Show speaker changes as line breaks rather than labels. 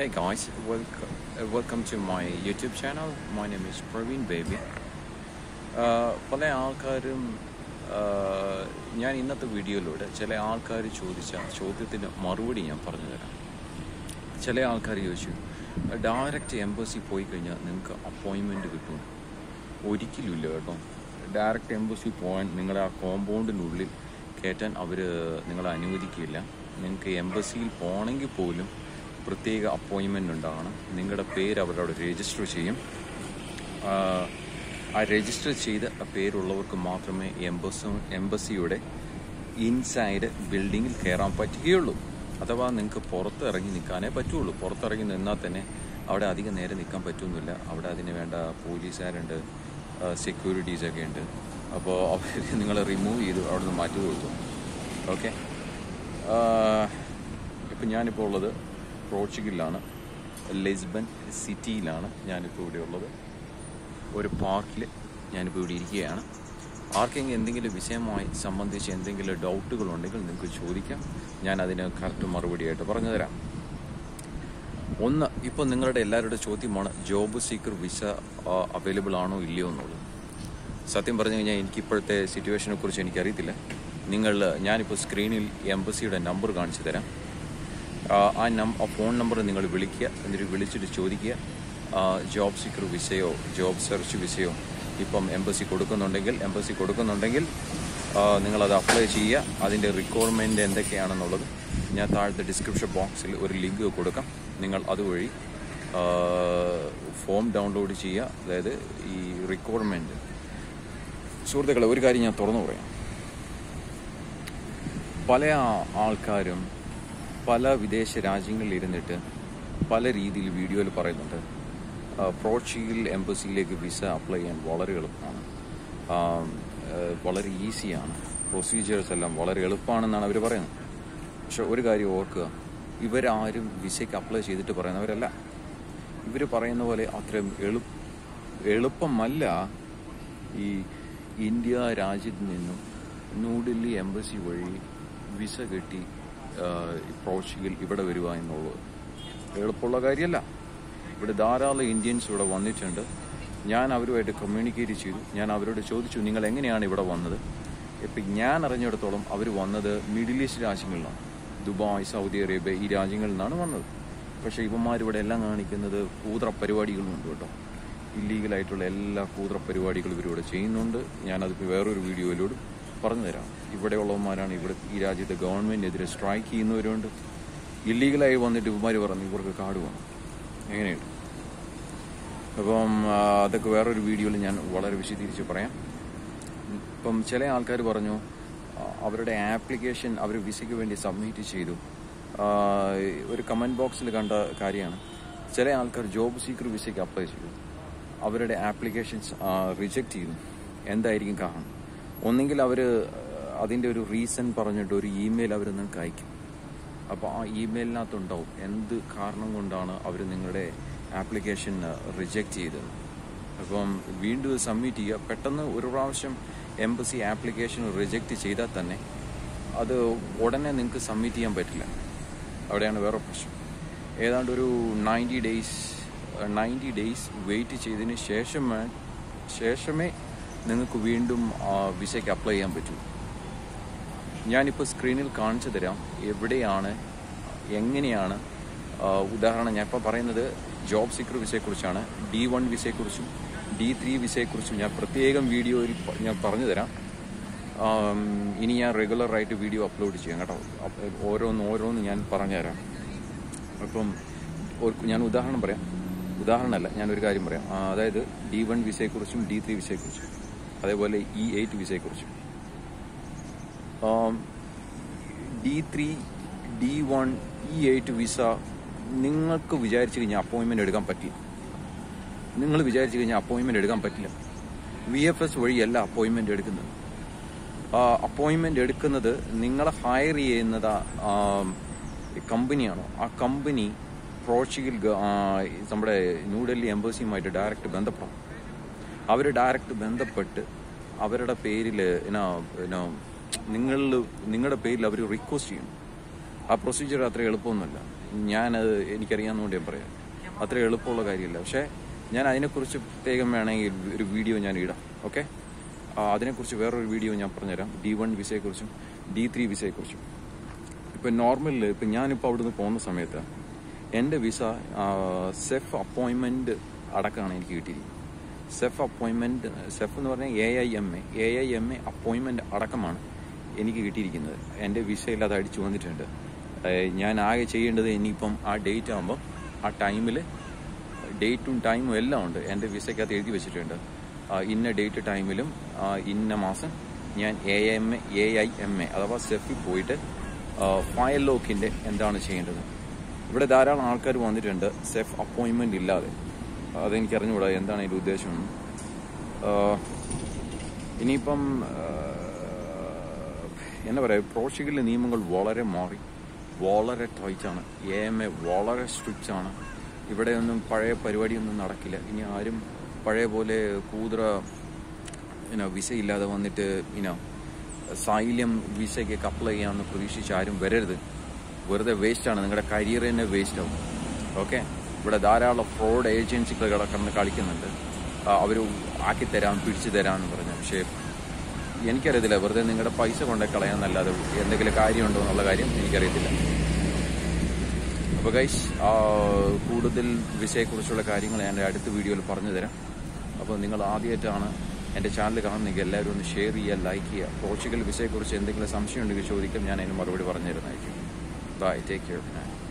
Hey guys, welcome, uh, welcome to my YouTube channel. My name is Praveen Baby. Uh, പല ആൾക്കാരും uh, ഞാൻ ഇന്നത്തെ വീഡിയോയിലൂടെ ചില ആൾക്കാർ ചോദിച്ച ചോദ്യത്തിന് മറുപടി ഞാൻ പറഞ്ഞു തരാം ചില ആൾക്കാർ ചോദിച്ചു ഡയറക്റ്റ് എംബസി പോയി കഴിഞ്ഞാൽ നിങ്ങൾക്ക് അപ്പോയിൻമെൻറ്റ് കിട്ടും ഒരിക്കലുമില്ല കേട്ടോ ഡയറക്റ്റ് എംബസി പോകാൻ നിങ്ങളെ ആ കോമ്പൗണ്ടിനുള്ളിൽ കയറ്റാൻ അവർ നിങ്ങളെ അനുവദിക്കില്ല നിങ്ങൾക്ക് എംബസിയിൽ പോകണമെങ്കിൽ പോലും പ്രത്യേക അപ്പോയിൻമെൻ്റ് ഉണ്ടാകണം നിങ്ങളുടെ പേര് അവരവിടെ രജിസ്റ്റർ ചെയ്യും ആ, ആ രജിസ്റ്റർ ചെയ്ത ആ പേരുള്ളവർക്ക് മാത്രമേ എംബസി എംബസിയുടെ ഇൻസൈഡ് ബിൽഡിങ്ങിൽ കയറാൻ പറ്റുകയുള്ളൂ അഥവാ നിങ്ങൾക്ക് പുറത്ത് ഇറങ്ങി നിൽക്കാനേ പറ്റുള്ളൂ പുറത്തിറങ്ങി നിന്നാൽ തന്നെ അവിടെ അധികം നേരം നിൽക്കാൻ പറ്റുന്നില്ല അവിടെ അതിന് വേണ്ട പോലീസുകാരുണ്ട് സെക്യൂരിറ്റീസ് ഒക്കെ ഉണ്ട് അപ്പോൾ അവർ നിങ്ങളെ റിമൂവ് ചെയ്ത് അവിടെ നിന്ന് മാറ്റി കൊടുത്തു ഓക്കെ ഇപ്പം ഞാനിപ്പോൾ ഉള്ളത് പോർച്ചുഗലിലാണ് ലിസ്ബൺ സിറ്റിയിലാണ് ഞാനിപ്പോൾ ഇവിടെ ഉള്ളത് ഒരു പാർക്കിൽ ഞാനിപ്പോൾ ഇവിടെ ഇരിക്കുകയാണ് ആർക്കെങ്കിലും എന്തെങ്കിലും വിഷയമായി സംബന്ധിച്ച് എന്തെങ്കിലും ഡൗട്ടുകൾ ഉണ്ടെങ്കിൽ നിങ്ങൾക്ക് ചോദിക്കാം ഞാൻ അതിന് കറക്റ്റ് മറുപടിയായിട്ട് പറഞ്ഞു തരാം ഒന്ന് ഇപ്പോൾ നിങ്ങളുടെ എല്ലാവരുടെ ചോദ്യമാണ് ജോബ് സീക്കർ വിസ അവൈലബിൾ ആണോ ഇല്ലയോ എന്നുള്ളത് സത്യം പറഞ്ഞു കഴിഞ്ഞാൽ എനിക്ക് ഇപ്പോഴത്തെ സിറ്റുവേഷനെ കുറിച്ച് എനിക്കറിയത്തില്ല നിങ്ങൾ ഞാനിപ്പോൾ സ്ക്രീനിൽ എംബസിയുടെ നമ്പർ കാണിച്ചു തരാം ആ, ആ നം ആ ഫോൺ നമ്പർ നിങ്ങൾ വിളിക്കുക എന്നിട്ട് വിളിച്ചിട്ട് ചോദിക്കുക ആ, ജോബ് സീക്കർ വിസയോ ജോബ് സെർച്ച് വിസയോ ഇപ്പം എംബസി കൊടുക്കുന്നുണ്ടെങ്കിൽ എംബസി കൊടുക്കുന്നുണ്ടെങ്കിൽ ആ, നിങ്ങളത് അപ്ലൈ ചെയ്യുക അതിൻ്റെ റിക്വയർമെൻറ്റ് എന്തൊക്കെയാണെന്നുള്ളത് ഞാൻ താഴത്തെ ഡിസ്ക്രിപ്ഷൻ ബോക്സിൽ ഒരു ലിങ്ക് കൊടുക്കാം നിങ്ങൾ അതുവഴി ആ, ഫോം ഡൗൺലോഡ് ചെയ്യുക അതായത് ഈ റിക്വയർമെൻറ്റ് സുഹൃത്തുക്കളെ ഒരു കാര്യം ഞാൻ തുറന്നു പറയാം പല ആ- ആൾക്കാരും പല വിദേശ രാജ്യങ്ങളിൽ ഇരുന്നിട്ട് പല രീതിയിൽ വീഡിയോയിൽ പറയുന്നുണ്ട് ആ, പോർച്ചുഗൽ എംബസിയിലേക്ക് വിസ അപ്ലൈ ചെയ്യാൻ വളരെ എളുപ്പമാണ് ആ, ആ, വളരെ ഈസിയാണ് പ്രൊസീജിയേഴ്സ് എല്ലാം വളരെ എളുപ്പമാണെന്നാണ് അവർ പറയുന്നത് പക്ഷെ ഒരു കാര്യം ഓർക്കുക ഇവരാരും വിസയ്ക്ക് അപ്ലൈ ചെയ്തിട്ട് പറയുന്നവരല്ല ഇവർ പറയുന്ന പോലെ അത്രയും എളു എളുപ്പമല്ല ഈ ഇന്ത്യ രാജ്യത്ത് നിന്നും ന്യൂഡൽഹി എംബസി വഴി വിസ കിട്ടി ആ, പോർച്ചുഗൽ ഇവിടെ വരിക എന്നുള്ളത് എളുപ്പമുള്ള കാര്യമല്ല ഇവിടെ ധാരാളം ഇന്ത്യൻസ് ഇവിടെ വന്നിട്ടുണ്ട് ഞാൻ അവരുമായിട്ട് കമ്മ്യൂണിക്കേറ്റ് ചെയ്തു ഞാൻ അവരോട് ചോദിച്ചു നിങ്ങൾ എങ്ങനെയാണ് ഇവിടെ വന്നത് ഇപ്പം ഞാൻ അറിഞ്ഞിടത്തോളം അവർ വന്നത് മിഡിൽ ഈസ്റ്റ് രാജ്യങ്ങളിലാണ് ദുബായ് സൗദി അറേബ്യ ഈ രാജ്യങ്ങളിൽ നിന്നാണ് വന്നത് പക്ഷേ ഇവന്മാർ ഇവിടെ എല്ലാം കാണിക്കുന്നത് കൂതറ പരിപാടികളുമുണ്ട് കേട്ടോ ഇല്ലീഗലായിട്ടുള്ള എല്ലാ കൂതറ പരിപാടികളും ഇവരിവിടെ ചെയ്യുന്നുണ്ട് ഞാനതിപ്പോൾ വേറൊരു വീഡിയോയിലൂടെ പറഞ്ഞു തരാം ഇവിടെയുള്ളവന്മാരാണ് ഇവിടെ ഈ രാജ്യത്തെ ഗവൺമെൻറ്റിനെതിരെ സ്ട്രൈക്ക് ചെയ്യുന്നവരുണ്ട് ഇല്ലീഗലായി വന്നിട്ട് ഇവന്മാർ പറഞ്ഞു ഇവർക്ക് കാർഡ് വേണം എങ്ങനെയുണ്ട് അപ്പം ആ, അതൊക്കെ വേറൊരു വീഡിയോയിൽ ഞാൻ വളരെ വിശദീകരിച്ച് പറയാം ഇപ്പം ചില ആൾക്കാർ പറഞ്ഞു ആ, അവരുടെ ആപ്ലിക്കേഷൻ അവർ വിസയ്ക്ക് വേണ്ടി സബ്മിറ്റ് ചെയ്തു ആ, ഒരു കമൻറ്റ് ബോക്സിൽ കണ്ട കാര്യമാണ് ചില ആൾക്കാർ ജോബ് സീക്കർ വിസയ്ക്ക് അപ്ലൈ ചെയ്തു അവരുടെ ആപ്ലിക്കേഷൻസ് റിജക്റ്റ് ചെയ്തു എന്തായിരിക്കും കാരണം ഒന്നെങ്കിൽ അവർ അതിൻ്റെ ഒരു റീസൺ പറഞ്ഞിട്ട് ഒരു ഇമെയിൽ അവർ നിങ്ങൾക്ക് അയക്കും അപ്പോൾ ആ ഇമെയിലിനകത്തുണ്ടാവും എന്ത് കാരണം കൊണ്ടാണ് അവർ നിങ്ങളുടെ ആപ്ലിക്കേഷൻ റിജക്റ്റ് ചെയ്തത് അപ്പം വീണ്ടും സബ്മിറ്റ് ചെയ്യുക പെട്ടെന്ന് ഒരു പ്രാവശ്യം എംബസി ആപ്ലിക്കേഷൻ റിജക്റ്റ് ചെയ്താൽ തന്നെ അത് ഉടനെ നിങ്ങൾക്ക് സബ്മിറ്റ് ചെയ്യാൻ പറ്റില്ല അവിടെയാണ് വേറെ പ്രശ്നം ഏതാണ്ട് ഒരു ninety days ninety days wait ചെയ്തതിന് ശേഷമേ ശേഷമേ നിങ്ങൾക്ക് വീണ്ടും ആ, വിസയ്ക്ക് അപ്ലൈ ചെയ്യാൻ പറ്റൂ ഞാനിപ്പോൾ സ്ക്രീനിൽ കാണിച്ചു തരാം എവിടെയാണ് എങ്ങനെയാണ് ആ, ഉദാഹരണം ഞാൻ ഇപ്പോൾ പറയുന്നത് ജോബ് സീക്കർ വിസയെക്കുറിച്ചാണ് ഡി വൺ വിസയെക്കുറിച്ചും ഡി ത്രീ വിസയെക്കുറിച്ചും ഞാൻ പ്രത്യേകം വീഡിയോയിൽ പ- ഞാൻ പറഞ്ഞു തരാം ആം, ഇനി ഞാൻ റെഗുലറായിട്ട് വീഡിയോ അപ്ലോഡ് ചെയ്യാം കേട്ടോ അപ്പ- ഓരോന്ന് ഓരോന്ന് ഞാൻ പറഞ്ഞുതരാം അപ്പം ഒരു- ഞാൻ ഉദാഹരണം പറയാം ഉദാഹരണമല്ല ഞാനൊരു കാര്യം പറയാം ആ, അതായത് ഡി വൺ വിസയെക്കുറിച്ചും ഡി ത്രീ വിസയെക്കുറിച്ചും അതേപോലെ ഇ എയ്റ്റ് വിസയെക്കുറിച്ചും D three D one E eight visa നിങ്ങൾക്ക് വിചാരിച്ചു കഴിഞ്ഞാൽ അപ്പോയിൻമെൻ്റ് എടുക്കാൻ പറ്റില്ല നിങ്ങൾ വിചാരിച്ചു കഴിഞ്ഞാൽ അപ്പോയിൻമെൻ്റ് എടുക്കാൻ പറ്റില്ല വി എഫ് എസ് വഴിയല്ല അപ്പോയിൻമെൻ്റ് എടുക്കുന്നത് അപ്പോയിൻമെൻ്റ് എടുക്കുന്നത് നിങ്ങളെ ഹയർ ചെയ്യുന്നത് ആ, കമ്പനിയാണോ ആ കമ്പനി പോർച്ചുഗൽ ഗ- ആ, നമ്മുടെ ന്യൂഡൽഹി എംബസിയുമായിട്ട് ഡയറക്റ്റ് ബന്ധപ്പെടണം അവർ ഡയറക്റ്റ് ബന്ധപ്പെട്ട് അവരുടെ പേരിൽ എന്നാ എന്നാ നിങ്ങൾ നിങ്ങളുടെ പേരിൽ അവർ റിക്വസ്റ്റ് ചെയ്യണം ആ പ്രൊസീജിയർ അത്ര എളുപ്പമൊന്നുമല്ല ഞാനത് എനിക്കറിയാവുന്നതുകൊണ്ട് ഞാൻ പറയാം അത്ര എളുപ്പമുള്ള കാര്യമില്ല പക്ഷേ ഞാൻ അതിനെക്കുറിച്ച് പ്രത്യേകം വേണമെങ്കിൽ ഒരു വീഡിയോ ഞാൻ ഇടാം ഓക്കെ അതിനെക്കുറിച്ച് വേറൊരു വീഡിയോ ഞാൻ പറഞ്ഞുതരാം ഡി വൺ വിസയെക്കുറിച്ചും ഡി ത്രീ വിസയെക്കുറിച്ചും ഇപ്പം നോർമലിൽ ഇപ്പം ഞാനിപ്പോൾ അവിടുന്ന് പോകുന്ന സമയത്ത് എൻ്റെ വിസ സെഫ് അപ്പോയിൻമെൻറ്റ് അടക്കമാണ് എനിക്ക് കിട്ടിയിരിക്കുന്നത് സെഫ് അപ്പോയിൻമെൻറ്റ് സെഫ് എന്ന് പറഞ്ഞാൽ A I M A A I M A appointment അടക്കമാണ് എനിക്ക് കിട്ടിയിരിക്കുന്നത് എൻ്റെ വിസയിൽ അത് അടിച്ചു വന്നിട്ടുണ്ട് ഏഹ് ഞാൻ ആകെ ചെയ്യേണ്ടത് ഇനിയിപ്പം ആ ഡേറ്റ് ആകുമ്പോൾ ആ ടൈമിൽ ഡേറ്റും ടൈമും എല്ലാം ഉണ്ട് എൻ്റെ വിസയ്ക്കകത്ത് എഴുതി വെച്ചിട്ടുണ്ട് ആ, ഇന്ന ഡേറ്റ് ടൈമിലും ആ, ഇന്ന മാസം ഞാൻ A M A A I M A അഥവാ സെഫിൽ പോയിട്ട് ഫയൽ ലോക്കിൻ്റെ എന്താണ് ചെയ്യേണ്ടത് ഇവിടെ ധാരാളം ആൾക്കാർ വന്നിട്ടുണ്ട് സെഫ് അപ്പോയിൻമെൻ്റ് ഇല്ലാതെ അതെനിക്ക് അറിഞ്ഞുകൂടാ എന്താണ് അതിൻ്റെ ഉദ്ദേശം ഇനിയിപ്പം ആ, എന്താ പറയുക പോർച്ചുഗലിലെ നിയമങ്ങൾ വളരെ മാറി വളരെ ടൈറ്റാണ് എ എം എ വളരെ സ്ട്രിക്റ്റ് ആണ് ഇവിടെയൊന്നും പഴയ പരിപാടിയൊന്നും നടക്കില്ല ഇനി ആരും പഴയ പോലെ കൂതറ ഇനോ വിസ ഇല്ലാതെ വന്നിട്ട് ഇനോ സൈല്യം വിസയ്ക്കൊക്കെ അപ്ലൈ ചെയ്യാമെന്ന് പ്രതീക്ഷിച്ച് ആരും വരരുത് വെറുതെ വേസ്റ്റാണ് നിങ്ങളുടെ കരിയർ തന്നെ വേസ്റ്റ് ആവും ഓക്കെ ഇവിടെ ധാരാളം ഫ്രോഡ് ഏജൻസികൾ കിടക്കുന്ന കളിക്കുന്നുണ്ട് അവർ ആക്കിത്തരാം പിടിച്ചു തരാമെന്ന് പറഞ്ഞു പക്ഷേ എനിക്കറിയത്തില്ല വെറുതെ നിങ്ങളുടെ പൈസ കൊണ്ടേ കളയാന്നല്ലാതെ എന്തെങ്കിലും കാര്യമുണ്ടോ എന്നുള്ള കാര്യം എനിക്കറിയത്തില്ല അപ്പോൾ ഗൈസ് കൂടുതൽ വിഷയെക്കുറിച്ചുള്ള കാര്യങ്ങൾ ഞാൻ എൻ്റെ അടുത്ത വീഡിയോയിൽ പറഞ്ഞു തരാം അപ്പോൾ നിങ്ങൾ ആദ്യമായിട്ടാണ് എൻ്റെ ചാനൽ കാണുന്നെങ്കിൽ എല്ലാവരും ഒന്ന് ഷെയർ ചെയ്യുക ലൈക്ക് ചെയ്യുക പോർച്ചുഗൽ വിസയെക്കുറിച്ച് എന്തെങ്കിലും സംശയം ഉണ്ടെങ്കിൽ ചോദിക്കാം ഞാൻ അതിന് മറുപടി പറഞ്ഞു തരുന്നതായിരിക്കും ബൈ ടേക്ക് കെയർ